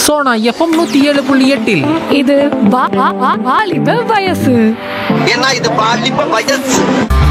Sona FM நூத்தி ஏழு புள்ளி எட்டில் இது வா- வா- வா- வாலிப வயசு ஏன்னா இது பாலிப்ப வயசு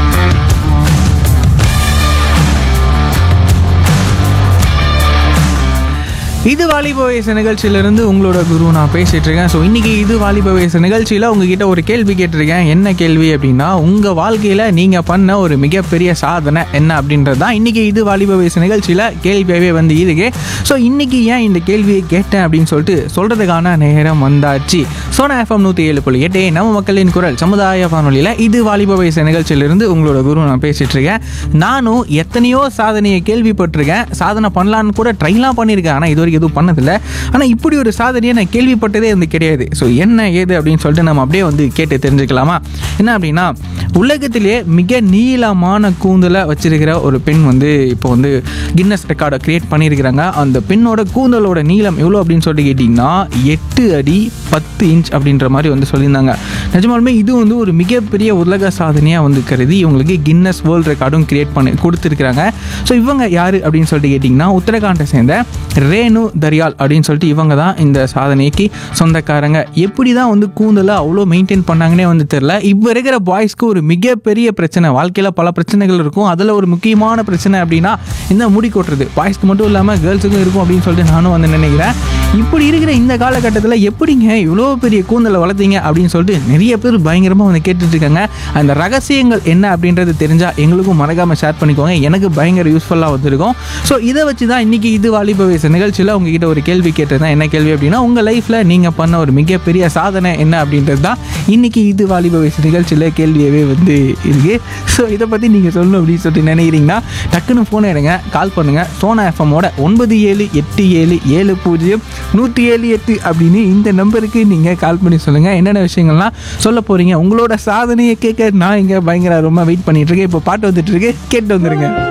இது வாலிப வயசு நிகழ்ச்சியிலிருந்து உங்களோட குரு நான் பேசிட்டு இருக்கேன் ஸோ இன்னைக்கு இது வாலிப வயசு நிகழ்ச்சியில் உங்ககிட்ட ஒரு கேள்வி கேட்டிருக்கேன் என்ன கேள்வி அப்படின்னா உங்கள் வாழ்க்கையில் நீங்கள் பண்ண ஒரு மிகப்பெரிய சாதனை என்ன அப்படின்றது தான் இன்னைக்கு இது வாலிப வயசு நிகழ்ச்சியில் கேள்வியாகவே வந்து இருக்கு ஸோ இன்னைக்கு ஏன் இந்த கேள்வியை கேட்டேன் அப்படின்னு சொல்லிட்டு சொல்கிறதுக்கான நேரம் வந்தாச்சு சோனா எஃப்எம் நூற்றி ஏழு புள்ளி எட்டு நம்ம மக்களின் குரல் சமுதாய வானொலியில் இது வாலிப வயசு நிகழ்ச்சியிலிருந்து உங்களோட குரு நான் பேசிட்டு இருக்கேன் நானும் எத்தனையோ சாதனையை கேள்விப்பட்டிருக்கேன் சாதனை பண்ணலான்னு கூட ட்ரைலாம் பண்ணியிருக்கேன் ஆனால் இது வரைக்கும் எதுவும் பண்ணதில்லை ஆனால் இப்படி ஒரு சாதனையை நான் கேள்விப்பட்டதே வந்து கிடையாது ஸோ என்ன ஏது அப்படின்னு சொல்லிட்டு நம்ம அப்படியே வந்து கேட்டு தெரிஞ்சுக்கலாமா என்ன அப்படின்னா உலகத்திலேயே மிக நீளமான கூந்தலை வச்சிருக்கிற ஒரு பெண் வந்து இப்போ வந்து கின்னஸ் ரெக்கார்டை கிரியேட் பண்ணியிருக்கிறாங்க அந்த பெண்ணோட கூந்தலோட நீளம் எவ்வளோ அப்படின்னு சொல்லிட்டு கேட்டிங்கன்னா எட்டு அடி பத்து இன்ச் அப்படின்ற மாதிரி வந்து சொல்லியிருந்தாங்க நிஜமாலுமே இது வந்து ஒரு மிகப்பெரிய உலக சாதனையாக வந்து கருதி இவங்களுக்கு கின்னஸ் வேர்ல்ட் ரெக்கார்டும் கிரியேட் பண்ணி கொடுத்துருக்குறாங்க ஸோ இவங்க யார் அப்படின்னு சொல்லிட்டு கேட்டிங்கன்னா உத்தரகாண்டை சேர்ந்த ரேணு தரியால் அப்படின்னு சொல்லிட்டு இவங்க தான் இந்த சாதனைக்கு சொந்தக்காரங்க எப்படி தான் வந்து கூந்தலை அவ்வளோ மெயின்டைன் பண்ணாங்கன்னே வந்து தெரில இப்போ இருக்கிற பாய்ஸ்க்கு ஒரு மிகப்பெரிய பிரச்சனை வாழ்க்கையில் பல பிரச்சனைகள் இருக்கும் அதில் ஒரு முக்கியமான பிரச்சனை அப்படின்னா இந்த முடி கொட்டுறது பாய்ஸ்க்கு மட்டும் இல்லாமல் கேர்ள்ஸுக்கும் இருக்கும் அப்படின்னு சொல்லிட்டு நானும் வந்து நினைக்கிறேன் இப்படி இருக்கிற இந்த காலகட்டத்தில் எப்படிங்க இவ்வளோ பெரிய கூந்தலை வளர்த்தீங்க அப்படின்னு சொல்லிட்டு நிறைய பேர் பயங்கரமாக வந்து கேட்டுட்டு இருக்காங்க அந்த ரகசியங்கள் என்ன அப்படின்றது தெரிஞ்சால் எங்களுக்கும் மறக்காமல் ஷேர் பண்ணிக்கோங்க எனக்கு பயங்கர யூஸ்ஃபுல்லாக வந்திருக்கும் ஸோ இதை வச்சு தான் இன்றைக்கி இது வாலிப வயசு நிகழ்ச்சியில் உங்ககிட்ட ஒரு கேள்வி கேட்டிருந்தேன் என்ன கேள்வி அப்படின்னா உங்கள் லைஃப்பில் நீங்கள் பண்ண ஒரு மிகப்பெரிய சாதனை என்ன அப்படின்றது தான் இன்றைக்கி இது வாலிப வயசு நிகழ்ச்சியில் கேள்வியவே வந்து இருக்குது ஸோ இதை பற்றி நீங்கள் சொல்லணும் அப்படின்னு சொல்லிட்டு நினைக்கிறீங்கன்னா டக்குன்னு ஃபோன் எடுங்க கால் பண்ணுங்கள் சோனா எஃப்எம்மோட ஒன்பது ஏழு எட்டு ஏழு ஏழு பூஜ்ஜியம் நூற்றி ஏழு எட்டு அப்படின்னு இந்த நம்பருக்கு நீங்கள் கால் பண்ணி சொல்லுங்கள் என்னென்ன விஷயங்கள்லாம் சொல்ல போகிறீங்க உங்களோட சாதனையை கேட்க நான் இங்கே பயங்கர ரொம்ப வெயிட் பண்ணிட்டு இருக்கேன் இப்போ பாட்டு வந்துட்டு இருக்கு கேட்டு வந்துருங்க